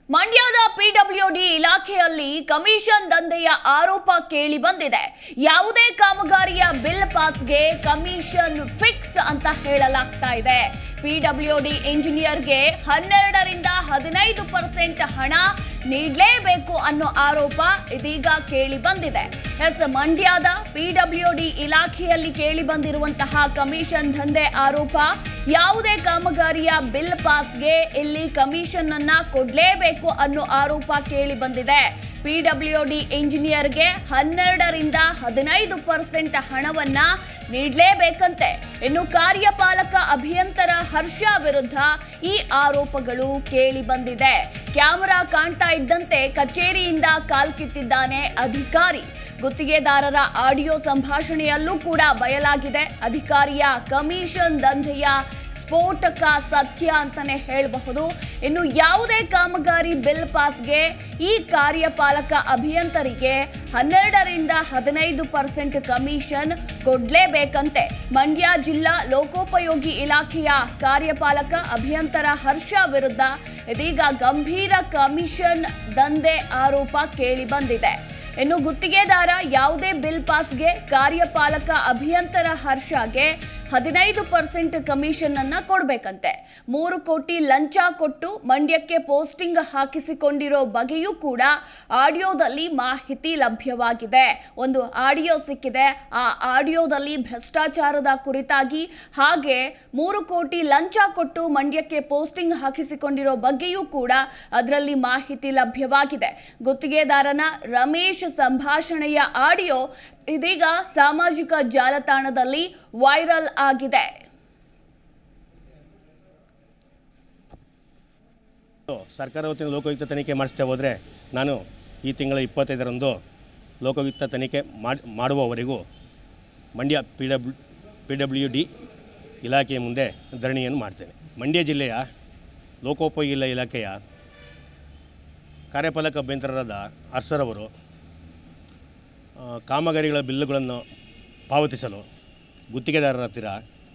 ಮಂಡ್ಯದ ಪಿಡಬ್ಲ್ಯೂಡಿ ಇಲಾಖೆಯಲ್ಲಿ ಕಮಿಷನ್ ದಂಧೆಯ ಆರೋಪ ಕೇಳಿ ಬಂದಿದೆ ಯಾವುದೇ ಕಾಮಗಾರಿಯ ಬಿಲ್ ಪಾಸ್ಗೆ ಕಮಿಷನ್ ಫಿಕ್ಸ್ ಅಂತ ಹೇಳಲಾಗ್ತಾ ಇದೆ ಪಿಡಬ್ಲ್ಯೂಡಿ ಇಂಜಿನಿಯರ್ಗೆ ಹನ್ನೆರಡರಿಂದ ಹದಿನೈದು ಪರ್ಸೆಂಟ್ ಹಣ ನೀಡಲೇಬೇಕು ಅನ್ನೋ ಆರೋಪ ಇದೀಗ ಕೇಳಿ ಬಂದಿದೆ ಎಸ್ ಮಂಡ್ಯದ ಪಿಡಬ್ಲ್ಯೂಡಿ ಇಲಾಖೆಯಲ್ಲಿ ಕೇಳಿ ಬಂದಿರುವಂತಹ ಕಮಿಷನ್ ದಂಧೆ ಆರೋಪ ಯಾವುದೇ ಕಾಮಗಾರಿಯ ಬಿಲ್ ಪಾಸ್ಗೆ ಇಲ್ಲಿ ಕಮಿಷನ್ ಅನ್ನ ಕೊಡ್ಲೇಬೇಕು ಅನ್ನೋ ಆರೋಪ ಕೇಳಿ ಬಂದಿದೆ ಪಿಡಬ್ಲ್ಯೂಡಿ ಇಂಜಿನಿಯರ್ಗೆ ಹನ್ನೆರಡರಿಂದ ಹದಿನೈದು ಪರ್ಸೆಂಟ್ ಹಣವನ್ನ ನೀಡಲೇಬೇಕಂತೆ ಇನ್ನು ಕಾರ್ಯಪಾಲಕ ಅಭಿಯಂತರ ಹರ್ಷ ವಿರುದ್ಧ ಈ ಆರೋಪಗಳು ಕೇಳಿ ಬಂದಿದೆ ಕ್ಯಾಮೆರಾ ಕಾಣ್ತಾ ಇದ್ದಂತೆ ಕಚೇರಿಯಿಂದ ಕಾಲ್ಕಿತ್ತಿದ್ದಾನೆ ಅಧಿಕಾರಿ ಗುತ್ತಿಗೆದಾರರ ಆಡಿಯೋ ಸಂಭಾಷಣೆಯಲ್ಲೂ ಕೂಡ ಬಯಲಾಗಿದೆ ಅಧಿಕಾರಿಯ ಕಮಿಷನ್ ದಂಧೆಯ ಸ್ಫೋಟಕ ಸತ್ಯ ಅಂತಾನೆ ಹೇಳಬಹುದು ಇನ್ನು ಯಾವುದೇ ಕಾಮಗಾರಿ ಬಿಲ್ ಪಾಸ್ಗೆ ಈ ಕಾರ್ಯಪಾಲಕ ಅಭಿಯಂತರಿಗೆ ಹನ್ನೆರಡರಿಂದ ಹದಿನೈದು ಪರ್ಸೆಂಟ್ ಕಮಿಷನ್ ಕೊಡ್ಲೇಬೇಕಂತೆ ಮಂಡ್ಯ ಜಿಲ್ಲಾ ಲೋಕೋಪಯೋಗಿ ಇಲಾಖೆಯ ಕಾರ್ಯಪಾಲಕ ಅಭಿಯಂತರ ಹರ್ಷ ವಿರುದ್ಧ ಇದೀಗ ಗಂಭೀರ ಕಮಿಷನ್ ದಂಧೆ ಆರೋಪ ಕೇಳಿ ಬಂದಿದೆ ಇನ್ನು ಗುತ್ತಿಗೆದಾರ ಯಾವುದೇ ಬಿಲ್ ಪಾಸ್ಗೆ ಕಾರ್ಯಪಾಲಕ ಅಭಿಯಂತರ ಹರ್ಷಗೆ ಹದಿನೈದು ಪರ್ಸೆಂಟ್ ಕಮಿಷನ್ ಅನ್ನ ಕೊಡ್ಬೇಕಂತೆ ಮೂರು ಕೋಟಿ ಲಂಚ ಕೊಟ್ಟು ಮಂಡ್ಯಕ್ಕೆ ಪೋಸ್ಟಿಂಗ್ ಹಾಕಿಸಿಕೊಂಡಿರೋ ಬಗ್ಗೆಯೂ ಕೂಡ ಆಡಿಯೋದಲ್ಲಿ ಮಾಹಿತಿ ಲಭ್ಯವಾಗಿದೆ ಒಂದು ಆಡಿಯೋ ಸಿಕ್ಕಿದೆ ಆ ಆಡಿಯೋದಲ್ಲಿ ಭ್ರಷ್ಟಾಚಾರದ ಕುರಿತಾಗಿ ಹಾಗೆ ಮೂರು ಕೋಟಿ ಲಂಚ ಕೊಟ್ಟು ಮಂಡ್ಯಕ್ಕೆ ಪೋಸ್ಟಿಂಗ್ ಹಾಕಿಸಿಕೊಂಡಿರೋ ಬಗ್ಗೆಯೂ ಕೂಡ ಅದರಲ್ಲಿ ಮಾಹಿತಿ ಲಭ್ಯವಾಗಿದೆ ಗುತ್ತಿಗೆದಾರನ ರಮೇಶ್ ಸಂಭಾಷಣೆಯ ಆಡಿಯೋ ಇದೀಗ ಸಾಮಾಜಿಕ ಜಾಲತಾಣದಲ್ಲಿ ವೈರಲ್ ಆಗಿದೆ ಸರ್ಕಾರ ವತಿಯಿಂದ ಲೋಕಾಯುಕ್ತ ತನಿಖೆ ಮಾಡಿಸ್ತಾ ಹೋದರೆ ನಾನು ಈ ತಿಂಗಳ ಇಪ್ಪತ್ತೈದರಂದು ಲೋಕಾಯುಕ್ತ ತನಿಖೆ ಮಾಡಿ ಮಾಡುವವರೆಗೂ Mandya P W P W D ಇಲಾಖೆಯ ಮುಂದೆ ಧರಣಿಯನ್ನು ಮಾಡ್ತೇನೆ ಮಂಡ್ಯ ಜಿಲ್ಲೆಯ ಲೋಕೋಪಯೋಗಿ ಇಲಾಖೆಯ ಕಾರ್ಯಪಾಲಕ ಅಭ್ಯಂತರರಾದ ಅರ್ಸರವರು ಆ, ಕಾಮಗಾರಿಗಳ ಬಿಲ್ಲುಗಳನ್ನು ಪಾವತಿಸಲು ಗುತ್ತಿಗೆದಾರರ ಹತ್ತಿರ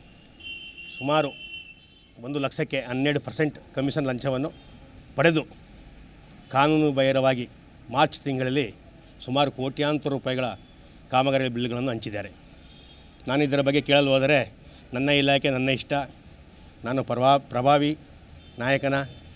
ಸುಮಾರು ಒಂದು ಲಕ್ಷಕ್ಕೆ ಹನ್ನೆರಡು ಪರ್ಸೆಂಟ್ ಕಮಿಷನ್ ಲಂಚವನ್ನು ಪಡೆದು ಕಾನೂನು ಬಾಹಿರವಾಗಿ ಮಾರ್ಚ್ ತಿಂಗಳಲ್ಲಿ ಸುಮಾರು ಕೋಟ್ಯಾಂತರ ರೂಪಾಯಿಗಳ ಕಾಮಗಾರಿ ಬಿಲ್ಗಳನ್ನು ಹಂಚಿದ್ದಾರೆ ನಾನು ಇದರ ಬಗ್ಗೆ ಕೇಳಲು ಹೋದರೆ ನನ್ನ ಇಲಾಖೆ ನನ್ನ ಇಷ್ಟ ನಾನು ಪ್ರಭಾ ಪ್ರಭಾವಿ ನಾಯಕನ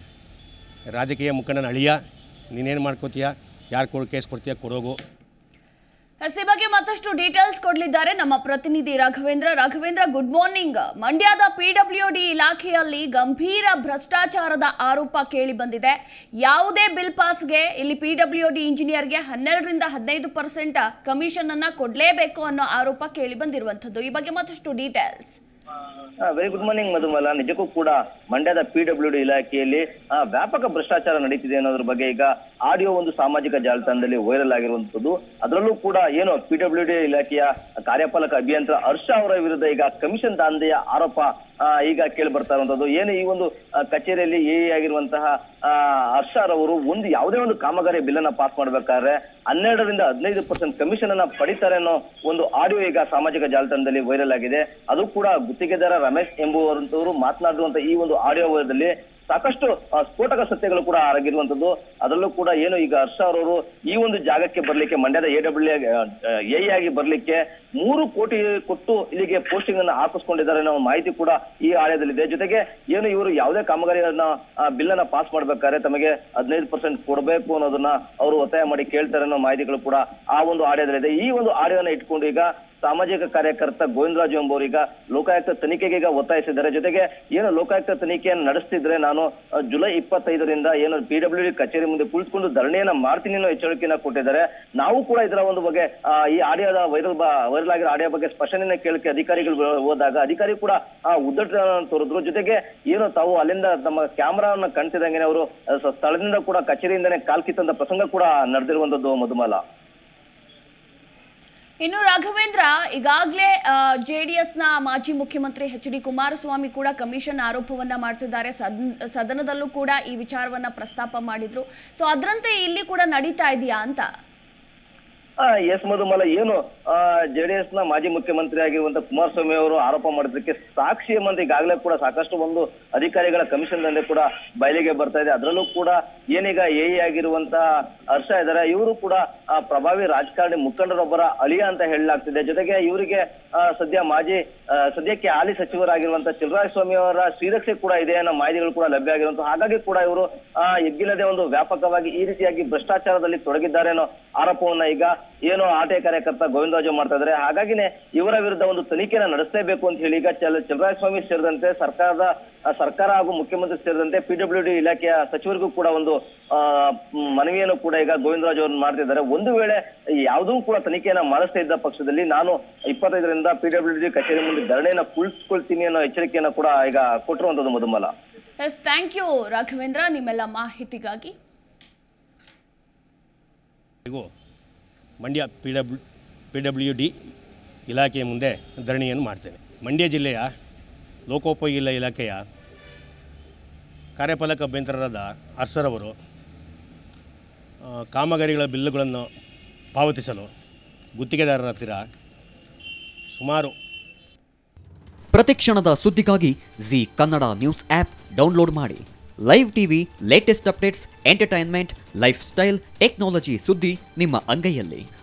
ರಾಜಕೀಯ ಮುಖಂಡನ ಅಳಿಯ ನೀನೇನು ಮಾಡ್ಕೋತೀಯ ಯಾರು ಕೊಡು ಕೇಸ್ ಕೊಡ್ತೀಯ ಕೊಡೋಗು ಎಸ್ ಈ ಬಗ್ಗೆ ಮತ್ತಷ್ಟು ಡೀಟೇಲ್ಸ್ ಕೊಡಲಿದ್ದಾರೆ ನಮ್ಮ ಪ್ರತಿನಿಧಿ ರಾಘವೇಂದ್ರ ರಾಘವೇಂದ್ರ ಗುಡ್ ಮಾರ್ನಿಂಗ್ ಮಂಡ್ಯದ ಪಿಡಬ್ಲ್ಯೂಡಿ ಇಲಾಖೆಯಲ್ಲಿ ಗಂಭೀರ ಭ್ರಷ್ಟಾಚಾರದ ಆರೋಪ ಕೇಳಿ ಬಂದಿದೆ ಯಾವುದೇ ಬಿಲ್ ಪಾಸ್ಗೆ ಇಲ್ಲಿ ಪಿಡಬ್ಲ್ಯೂಡಿ ಇಂಜಿನಿಯರ್ಗೆ ಹನ್ನೆರಡರಿಂದ ಹದಿನೈದು ಪರ್ಸೆಂಟ್ ಕಮಿಷನ್ ಅನ್ನ ಕೊಡಲೇಬೇಕು ಅನ್ನೋ ಆರೋಪ ಕೇಳಿ ಬಂದಿರುವಂಥದ್ದು ಈ ಬಗ್ಗೆ ಮತ್ತಷ್ಟು details very good morning Madhumala ನಿಜಕ್ಕೂ ಕೂಡ ಮಂಡ್ಯದ ಪಿ ಡಬ್ಲ್ಯೂ ಡಿ ಇಲಾಖೆಯಲ್ಲಿ ಆ, ವ್ಯಾಪಕ ಭ್ರಷ್ಟಾಚಾರ ನಡೀತಿದೆ ಅನ್ನೋದ್ರ ಬಗ್ಗೆ ಈಗ ಆಡಿಯೋ ಒಂದು ಸಾಮಾಜಿಕ ಜಾಲತಾಣದಲ್ಲಿ ವೈರಲ್ ಆಗಿರುವಂತದ್ದು ಅದರಲ್ಲೂ ಕೂಡ ಏನು ಪಿ ಡಬ್ಲ್ಯೂ ಡಿ ಇಲಾಖೆಯ ಕಾರ್ಯಪಾಲಕ ಅಭಿಯಂತರ ಹರ್ಷ ಅವರ ವಿರುದ್ಧ ಈಗ ಕಮಿಷನ್ ದಂಧೆಯ ಆರೋಪ ಆ, ಈಗ ಕೇಳಿ ಬರ್ತಾ ಇರುವಂತದ್ದು ಏನು ಈ ಒಂದು ಆ, ಕಚೇರಿಯಲ್ಲಿ ಎ ಆಗಿರುವಂತಹ ಆ, ಹರ್ಷರವರು ಒಂದು ಯಾವುದೇ ಒಂದು ಕಾಮಗಾರಿ ಬಿಲ್ ಅನ್ನ ಪಾಸ್ ಮಾಡ್ಬೇಕಾದ್ರೆ ಹನ್ನೆರಡರಿಂದ ಹದಿನೈದು ಪರ್ಸೆಂಟ್ ಕಮಿಷನ್ ಅನ್ನ ಪಡಿತಾರೆ ಅನ್ನೋ ಒಂದು ಆಡಿಯೋ ಈಗ ಸಾಮಾಜಿಕ ಜಾಲತಾಣದಲ್ಲಿ ವೈರಲ್ ಆಗಿದೆ ಅದು ಕೂಡ ಗುತ್ತಿಗೆದಾರ ರಮೇಶ್ ಎಂಬುವರಂತವರು ಮಾತನಾಡುವಂತ ಈ ಒಂದು ಆಡಿಯೋದಲ್ಲಿ ಸಾಕಷ್ಟು ಆ, ಸ್ಫೋಟಕ ಸತ್ಯಗಳು ಕೂಡ ಅರಗಿರುವಂತದ್ದು ಅದರಲ್ಲೂ ಕೂಡ ಏನು ಈಗ ಹರ್ಷ ಅವರವರು ಈ ಒಂದು ಜಾಗಕ್ಕೆ ಬರ್ಲಿಕ್ಕೆ ಮಂಡ್ಯದ ಎ ಡಬ್ಲ್ಯೂ ಎ ಆಗಿ ಬರ್ಲಿಕ್ಕೆ ಮೂರು ಕೋಟಿ ಕೊಟ್ಟು ಇಲ್ಲಿಗೆ ಪೋಸ್ಟಿಂಗ್ ಅನ್ನ ಹಾಕಿಸ್ಕೊಂಡಿದ್ದಾರೆ ಅನ್ನೋ ಮಾಹಿತಿ ಕೂಡ ಈ ಆಡಿಯೋದಲ್ಲಿದೆ ಜೊತೆಗೆ ಏನು ಇವರು ಯಾವುದೇ ಕಾಮಗಾರಿಯನ್ನ ಬಿಲ್ ಅನ್ನ ಪಾಸ್ ಮಾಡ್ಬೇಕಾದ್ರೆ ತಮಗೆ ಹದಿನೈದು ಪರ್ಸೆಂಟ್ ಕೊಡಬೇಕು ಅನ್ನೋದನ್ನ ಅವರು ಒತ್ತಾಯ ಮಾಡಿ ಕೇಳ್ತಾರೆ ಅನ್ನೋ ಮಾಹಿತಿಗಳು ಕೂಡ ಆ ಒಂದು ಆಡಿಯೋದಲ್ಲಿದೆ ಈ ಒಂದು ಆಡಿಯೋನ ಇಟ್ಕೊಂಡು ಈಗ ಸಾಮಾಜಿಕ ಕಾರ್ಯಕರ್ತ ಗೋವಿಂದರಾಜು ಎಂಬುವರು ಈಗ ಲೋಕಾಯುಕ್ತ ತನಿಖೆಗೆ ಈಗ ಒತ್ತಾಯಿಸಿದ್ದಾರೆ ಜೊತೆಗೆ ಏನು ಲೋಕಾಯುಕ್ತ ತನಿಖೆಯನ್ನು ನಡೆಸ್ತಿದ್ರೆ ನಾನು ಅಹ್, ಜುಲೈ ಇಪ್ಪತ್ತೈದರಿಂದ ಏನು ಪಿ ಡಬ್ಲ್ಯೂ ಡಿ ಕಚೇರಿ ಮುಂದೆ ಕುಳಿತುಕೊಂಡು ಧರಣಿಯನ್ನ ಮಾಡ್ತೀನಿ ಅನ್ನೋ ಎಚ್ಚರಿಕೆಯನ್ನ ಕೊಟ್ಟಿದ್ದಾರೆ ನಾವು ಕೂಡ ಇದರ ಒಂದು ಬಗ್ಗೆ ಆ, ಈ ಆಡಿಯೋದ ವೈರಲ್ ವೈರಲ್ ಆಗಿರೋ ಆಡಿಯೋ ಬಗ್ಗೆ ಸ್ಪಷ್ಟನೆಯನ್ನ ಕೇಳಕ್ಕೆ ಅಧಿಕಾರಿಗಳು ಹೋದಾಗ ಅಧಿಕಾರಿ ಕೂಡ ಆ ಉದ್ದಟ ತೋರಿದ್ರು ಜೊತೆಗೆ ಏನು ತಾವು ಅಲ್ಲಿಂದ ತಮ್ಮ ಕ್ಯಾಮ್ರಾವನ್ನ ಕಣ್ತಿದಂಗೆ ಅವರು ಅಹ್, ಸ- ಸ್ಥಳದಿಂದ ಕೂಡ ಕಚೇರಿಯಿಂದನೇ ಕಾಲ್ಕಿತ್ತಂತ ಪ್ರಸಂಗ ಕೂಡ ನಡೆದಿರುವಂತದ್ದು ಮಧುಮಾಲ ಇನ್ನು ರಾಘವೇಂದ್ರ ಈಗಾಗಲೇ ಜೆ ಡಿ ಎಸ್ನ ಮಾಜಿ ಮುಖ್ಯಮಂತ್ರಿ ಎಚ್ ಡಿ ಕುಮಾರಸ್ವಾಮಿ ಕೂಡ ಕಮಿಷನ್ ಆರೋಪವನ್ನ ಮಾಡ್ತಿದ್ದಾರೆ ಸದನ್ ಸದನದಲ್ಲೂ ಕೂಡ ಈ ವಿಚಾರವನ್ನ ಪ್ರಸ್ತಾಪ ಮಾಡಿದ್ರು ಸೊ ಅದರಂತೆ ಇಲ್ಲಿ ಕೂಡ ನಡೀತಾ ಇದೆಯಾ ಅಂತ ಎಸ್ ಮಧುಮಲ ಏನು ಜೆಡಿಎಸ್ ನ ಮಾಜಿ ಮುಖ್ಯಮಂತ್ರಿ ಆಗಿರುವಂತ ಕುಮಾರಸ್ವಾಮಿ ಅವರು ಆರೋಪ ಮಾಡಿದ್ದಕ್ಕೆ ಸಾಕ್ಷಿ ಎಂಬಂತ ಈಗಾಗಲೇ ಕೂಡ ಸಾಕಷ್ಟು ಒಂದು ಅಧಿಕಾರಿಗಳ ಕಮಿಷನ್ ದಂಧೆ ಕೂಡ ಬಯಲಿಗೆ ಬರ್ತಾ ಇದೆ ಅದರಲ್ಲೂ ಕೂಡ ಏನೀಗ ಎ ಆಗಿರುವಂತ ಹರ್ಷ ಇದ್ದಾರೆ ಇವರು ಕೂಡ ಆ, ಪ್ರಭಾವಿ ರಾಜಕಾರಣಿ ಮುಖಂಡರೊಬ್ಬರ ಅಳಿಯ ಅಂತ ಹೇಳಲಾಗ್ತಿದೆ ಜೊತೆಗೆ ಇವರಿಗೆ ಆ, ಸದ್ಯ ಮಾಜಿ ಆ, ಸದ್ಯಕ್ಕೆ ಹಾಲಿ ಸಚಿವರಾಗಿರುವಂತ ಚಿಲರಾಯ ಸ್ವಾಮಿ ಅವರ ಶ್ರೀರಕ್ಷೆ ಕೂಡ ಇದೆ ಅನ್ನೋ ಮಾಹಿತಿಗಳು ಕೂಡ ಲಭ್ಯ ಆಗಿರುವಂತ ಹಾಗಾಗಿ ಕೂಡ ಇವರು ಆ, ಎಗ್ಗಿಲ್ಲದೆ ಒಂದು ವ್ಯಾಪಕವಾಗಿ ಈ ರೀತಿಯಾಗಿ ಭ್ರಷ್ಟಾಚಾರದಲ್ಲಿ ತೊಡಗಿದ್ದಾರೆ ಅನ್ನೋ ಆರೋಪವನ್ನ ಈಗ ಏನು ಆಟೆ ಕಾರ್ಯಕರ್ತ ಗೋವಿಂದರಾಜು ಮಾಡ್ತಾ ಇದ್ದಾರೆ ಹಾಗಾಗಿನೇ ಇವರ ವಿರುದ್ಧ ಒಂದು ತನಿಖೆನ ನಡೆಸಲೇಬೇಕು ಅಂತ ಹೇಳಿ ಈಗ ಚಲ ಸ್ವಾಮಿ ಸೇರಿದಂತೆ ಸರ್ಕಾರದ ಆ, ಸರ್ಕಾರ ಹಾಗೂ ಮುಖ್ಯಮಂತ್ರಿ ಸೇರಿದಂತೆ ಪಿಡಬ್ಲ್ಯೂ ಡಿ ಇಲಾಖೆಯ ಸಚಿವರಿಗೂ ಕೂಡ ಒಂದು ಆ, ಮ್, ಮನವಿಯನ್ನು ಕೂಡ ಈಗ ಗೋವಿಂದರಾಜು ಅವರು ಮಾಡ್ತಿದ್ದಾರೆ ಒಂದು ವೇಳೆ ಯಾವುದೂ ಕೂಡ ತನಿಖೆಯನ್ನ ಮಾಡಿಸ್ತಾ ಇದ್ದ ಪಕ್ಷದಲ್ಲಿ ನಾನು ಇಪ್ಪತ್ತೈದರಿಂದ ಪಿಡಬ್ಲ್ಯೂ ಡಿ ಕಚೇರಿ ಮುಂದೆ ಧರಣಿಯನ್ನ ಕುಳಿಸ್ಕೊಳ್ತೀನಿ ಅನ್ನೋ ಎಚ್ಚರಿಕೆಯನ್ನ ಕೂಡ ಈಗ ಕೊಟ್ಟಿರುವಂತದ್ದು Madhumala yes thank you Raghavendra ನಿಮ್ಮೆಲ್ಲ ಮಾಹಿತಿಗಾಗಿ ಇಗೂ Mandya P W P W D ಇಲಾಖೆಯ ಮುಂದೆ ಧರಣಿಯನ್ನು ಮಾಡ್ತೇನೆ ಮಂಡ್ಯ ಜಿಲ್ಲೆಯ ಲೋಕೋಪಯೋಗಿ ಇಲಾಖೆಯ ಕಾರ್ಯಪಾಲಕ ಅಭ್ಯಂತರರಾದ ಅರ್ಸರವರು ಆ, ಕಾಮಗಾರಿಗಳ ಬಿಲ್ಲುಗಳನ್ನು ಪಾವತಿಸಲು ಗುತ್ತಿಗೆದಾರರ ಹತ್ತಿರ ಸುಮಾರು ಪ್ರತಿಕ್ಷಣದ ಸುದ್ದಿಗಾಗಿ Zee Kannada news app download ಮಾಡಿ live TV latest updates entertainment lifestyle technology ಸುದ್ದಿ ನಿಮ್ಮ ಅಂಗೈಯಲ್ಲಿ